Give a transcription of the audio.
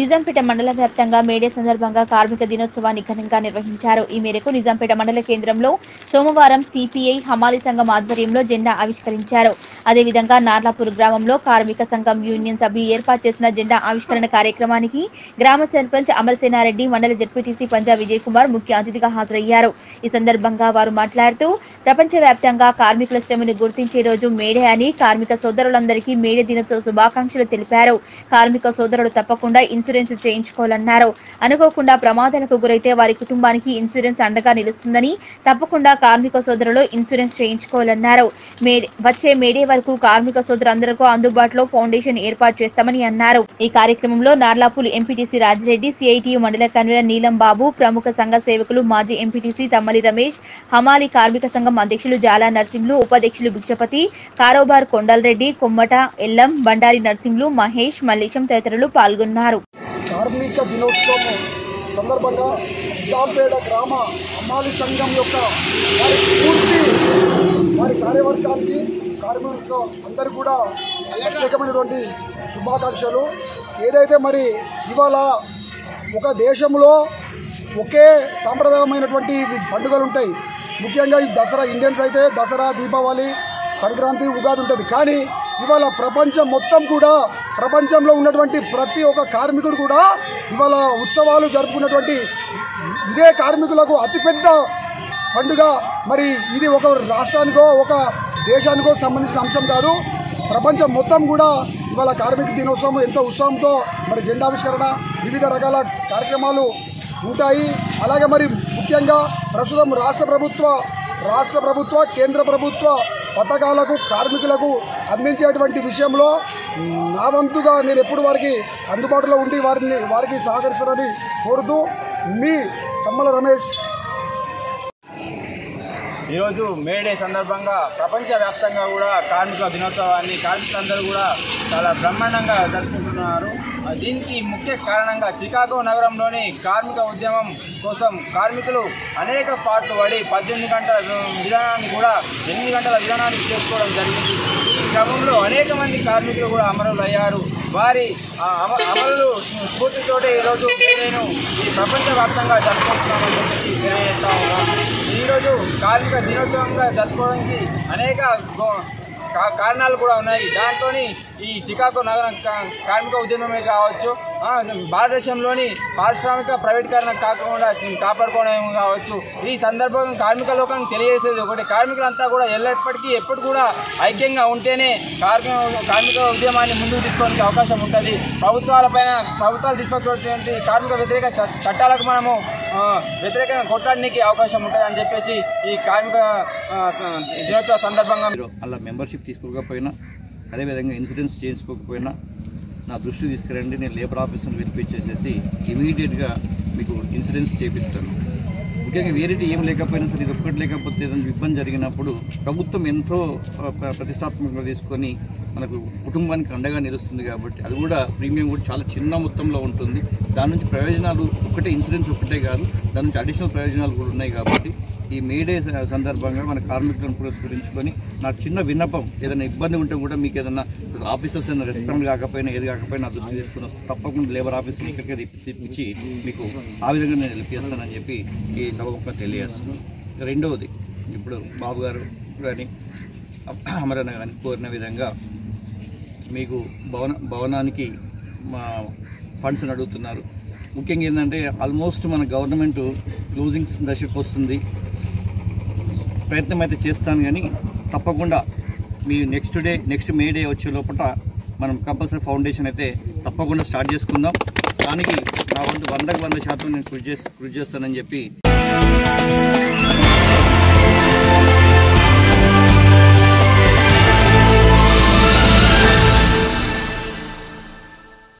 నిజాంపేట మండల వ్యాప్తంగా మేడే సందర్భంగా కార్మిక దినోత్సవాన్ని ఘనంగా నిర్వహించారు ఈ మేరకు నిజాంపేట మండల కేంద్రంలో సోమవారం సిపిఐ హమాలి సంఘం ఆధ్వర్యంలో జెండా ఆవిష్కరించారు అదేవిధంగా నార్లాపూర్ గ్రామంలో కార్మిక సంఘం యూనియన్ సభ్యులు ఏర్పాటు చేసిన జెండా ఆవిష్కరణ కార్యక్రమానికి గ్రామ సర్పంచ్ అమరసేనారెడ్డి మండల జడ్పీటీసీ పంజాబ్ విజయ్ కుమార్ ముఖ్య అతిథిగా హాజరయ్యారు ఈ సందర్భంగా వారు మాట్లాడుతూ ప్రపంచవ్యాప్తంగా కార్మికుల శ్రమను గుర్తించే రోజు మేడే అని కార్మిక సోదరులందరికీ మేడే దినోత్సవ శుభాకాంక్షలు తెలిపారు కార్మిక సోదరులు తప్పకుండా ఇన్సూరెన్స్ చేయించుకోవాలన్నారు అనుకోకుండా ప్రమాదాలకు గురైతే వారి కుటుంబానికి ఇన్సూరెన్స్ అండగా నిలుస్తుందని తప్పకుండా కార్మిక సోదరులు ఇన్సూరెన్స్ చేయించుకోవాలన్నారు మే వచ్చే మేడే వరకు కార్మిక సోదరులందరికీ అందుబాటులో ఫౌండేషన్ ఏర్పాటు చేస్తామని అన్నారు ఈ కార్యక్రమంలో నార్లాపూల్ ఎంపీటీసీ రాజిరెడ్డి సిఐటియు మండల కన్వీనర్ నీలం బాబు ప్రముఖ సంఘ సేవకులు మాజీ ఎంపీటీసీ తమ్మలి రమేష్ హమాలి కార్మిక సంఘం అధ్యక్షులు జాలా నర్సింహులు ఉపాధ్యక్షులు భిక్షపతి కారోబార్ కొండలరెడ్డి కొమ్మట ఎల్లం బండారి నర్సింహులు మహేష్ మల్లేశం తదితరులు పాల్గొన్నారు కార్మిక దినోత్సవం సందర్భంగా నిజాంపేట గ్రామ అమ్మాలి సంఘం యొక్క వారి పూర్తి వారి కార్యవర్గానికి కార్మికులకు అందరికీ కూడా ప్రత్యేకమైనటువంటి శుభాకాంక్షలు ఏదైతే మరి ఇవాళ ఒక దేశంలో ఒకే సాంప్రదాయమైనటువంటి పండుగలు ఉంటాయి ముఖ్యంగా ఈ దసరా ఇండియన్స్ అయితే దసరా దీపావళి సంక్రాంతి ఉగాది ఉంటుంది కానీ ఇవాళ ప్రపంచం మొత్తం కూడా ప్రపంచంలో ఉన్నటువంటి ప్రతి ఒక్క కార్మికుడు కూడా ఇవాళ ఉత్సవాలు జరుపుకున్నటువంటి ఇదే కార్మికులకు అతిపెద్ద పండుగ మరి ఇది ఒక రాష్ట్రానికో ఒక దేశానికో సంబంధించిన అంశం కాదు ప్రపంచం మొత్తం కూడా ఇవాళ కార్మిక దినోత్సవం ఎంతో ఉత్సాహంతో మరి జెండావిష్కరణ వివిధ రకాల కార్యక్రమాలు ఉంటాయి అలాగే మరి ముఖ్యంగా ప్రస్తుతం రాష్ట్ర ప్రభుత్వ రాష్ట్ర ప్రభుత్వ కేంద్ర ప్రభుత్వ పథకాలకు కార్మికులకు అందించేటువంటి విషయంలో నా వంతుగా నేను ఎప్పుడు వారికి అందుబాటులో ఉండి వారిని వారికి సహకరిస్తారని కోరుతూ మీ తమ్మల రమేష్ ఈరోజు మేడే సందర్భంగా ప్రపంచవ్యాప్తంగా కూడా కార్మిక దినోత్సవాన్ని కార్మికులందరూ కూడా చాలా బ్రహ్మాండంగా జరుపుకుంటున్నారు ఆ, దీనికి ముఖ్య కారణంగా చికాగో నగరంలోని కార్మిక ఉద్యమం కోసం కార్మికులు అనేక పాటలు పడి పద్దెనిమిది గంటల విధానాన్ని కూడా ఎనిమిది గంటల విధానానికి చేసుకోవడం జరిగింది ఈ క్రమంలో అనేక మంది కార్మికులు కూడా అమరులు అయ్యారు వారి ఆ, అమ అమరులు స్ఫూర్తితోటి ఈరోజు నేను ఈ ప్రపంచవ్యాప్తంగా జరుపుకుంటున్నామని చెప్పేసి తెలియజేస్తా ఉన్నాను ఈరోజు కార్మిక దినోత్సవంగా జరుపుకోవడానికి అనేక గో- కా- కారణాలు కూడా ఉన్నాయి దాంట్లో ఈ చికాగో నగరం కా- కార్మిక ఉద్యమమే కావచ్చు ఆ, భారతదేశంలోని పారిశ్రామిక ప్రైవేటీకరణ కాకుండా కాపాడుకోవడం కావచ్చు ఈ సందర్భంగా కార్మిక లోకానికి తెలియజేసేది ఒకటి కార్మికులంతా కూడా ఎల్లప్పటికీ ఎప్పుడు కూడా ఐక్యంగా ఉంటేనే కార్మిక కార్మిక ఉద్యమాన్ని ముందుకు తీసుకోవడానికి అవకాశం ఉంటుంది ప్రభుత్వాలపైన ప్రభుత్వాలు తీసుకొచ్చినటువంటి కార్మిక వ్యతిరేక చ- చట్టాలకు మనము ఆ, వ్యతిరేకంగా కొట్టడానికి అవకాశం ఉంటుంది అని చెప్పేసి ఈ కార్మిక ఆ, స- దినోత్సవ సందర్భంగా మీరు అలా మెంబర్షిప్ తీసుకోకపోయినా అదేవిధంగా ఇన్సూరెన్స్ చేయించుకోకపోయినా నా దృష్టి తీసుకురండి నేను లేబర్ ఆఫీస్ని పిలిపించేసేసి ఇమీడియట్గా మీకు ఇన్సూరెన్స్ చేపిస్తాను ముఖ్యంగా వేరేటి ఏం లేకపోయినా సరే ఇది ఒక్కటి లేకపోతే ఏదైనా ఇబ్బంది జరిగినప్పుడు ప్రభుత్వం ఎంతో ఆ, ప్ర- ప్రతిష్టాత్మకంగా తీసుకొని మనకు కుటుంబానికి అండగా నిలుస్తుంది కాబట్టి అది కూడా ప్రీమియం కూడా చాలా చిన్న మొత్తంలో ఉంటుంది దాని నుంచి ప్రయోజనాలు ఒకటే ఇన్సూరెన్స్ ఒకటే కాదు దాని నుంచి అడిషనల్ ప్రయోజనాలు కూడా ఉన్నాయి కాబట్టి ఈ మేడే స- సందర్భంగా మన కార్మికులను పురస్కరించుకొని నాకు చిన్న విన్నపం ఏదైనా ఇబ్బంది ఉంటే కూడా మీకు ఏదైనా ఆఫీసర్స్ ఏదైనా రెస్పాండ్ కాకపోయినా ఏది కాకపోయినా నా దృష్టి తీసుకుని వస్తే తప్పకుండా లేబర్ ఆఫీస్ని ఇక్కడికే తిప్పి- తెప్పించి మీకు ఆ విధంగా నేను వెళ్ళిపిస్తానని చెప్పి ఈ సభముఖంగా తెలియజేస్తున్నాను రెండవది ఇప్పుడు బాబు గారు కానీ అమరన్న కానీ కోరిన విధంగా మీకు భవన భవనానికి మా ఫండ్స్ అడుగుతున్నారు ముఖ్యంగా ఏంటంటే ఆల్మోస్ట్ మన గవర్నమెంట్ క్లోజింగ్ దశకు వస్తుంది ప్రయత్నం అయితే చేస్తాను కానీ తప్పకుండా మీ next day next May Day వచ్చే లోపల మనం కంపల్సరీ ఫౌండేషన్ అయితే తప్పకుండా స్టార్ట్ చేసుకుందాం దానికి నా వంతు వందకు వంద శాతం నేను కృషి చేసి కృషి చేస్తానని చెప్పి